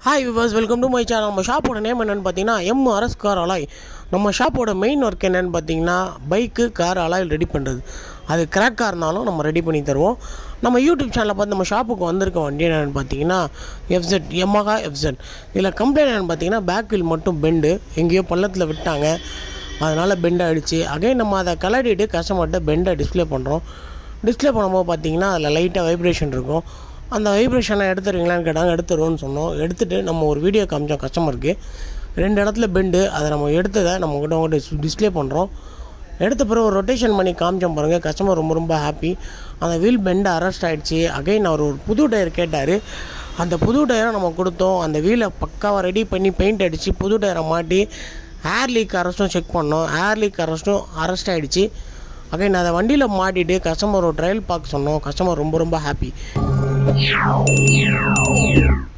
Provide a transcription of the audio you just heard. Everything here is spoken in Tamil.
hi viewers welcome to my channel நம்ம ஷாப்போட நேம் என்னென்னு பார்த்தீங்கன்னா எம் அரஸ் கார் அலாய் நம்ம ஷாப்போட மெயின் ஒர்க் என்னென்னு பார்த்தீங்கன்னா பைக்கு கார் அலாயில் ரெடி பண்ணுறது அது கிராக்காக இருந்தாலும் நம்ம ரெடி பண்ணி தருவோம் நம்ம யூடியூப் சேனலில் பார்த்து நம்ம ஷாப்புக்கு வந்திருக்க வண்டி என்னென்னு பார்த்தீங்கன்னா எஃப்செட் எமகா எஃப்செட் இதில் கம்ப்ளைண்ட் என்னென்னு பார்த்தீங்கன்னா பேக் வீல் மட்டும் பெண்டு எங்கேயோ பள்ளத்தில் விட்டாங்க அதனால் பெண்ட் ஆகிடுச்சு அகைன் நம்ம அதை கலடிட்டு கஸ்டமர்கிட்ட பெண்டை டிஸ்ப்ளே பண்ணுறோம் டிஸ்ப்ளே பண்ணும்போது பார்த்தீங்கன்னா அதில் லைட்டாக வைப்ரேஷன் இருக்கும் அந்த வைப்ரேஷனை எடுத்துறீங்களான்னு கேட்டாங்க எடுத்துருவோன்னு சொன்னோம் எடுத்துகிட்டு நம்ம ஒரு வீடியோ காமிச்சோம் கஸ்டமருக்கு ரெண்டு இடத்துல பெண்டு அதை நம்ம எடுத்ததை நம்ம கிட்ட உங்கள்கிட்ட டிஸ்ப்ளே பண்ணுறோம் எடுத்த பிறகு ஒரு ரொட்டேஷன் பண்ணி காமிச்சோம் பாருங்கள் கஸ்டமர் ரொம்ப ரொம்ப ஹாப்பி அந்த வீல் பெண்டு அரெஸ்ட் ஆகிடுச்சு அகைன் அவர் ஒரு புது டயர் கேட்டார் அந்த புது டயரை நம்ம கொடுத்தோம் அந்த வீலை பக்காவாக ரெடி பண்ணி பெயிண்ட் அடித்து புது டயரை மாட்டி ஏர் லீக் அரெஸ்ட்டும் செக் பண்ணோம் ஏர் லீக் அரெஸ்ட்டும் அரெஸ்ட் ஆகிடுச்சு அகைன் அதை வண்டியில் மாட்டிட்டு கஸ்டமர் ஒரு ட்ரையல் பார்க்க சொன்னோம் கஸ்டமர் ரொம்ப ரொம்ப ஹாப்பி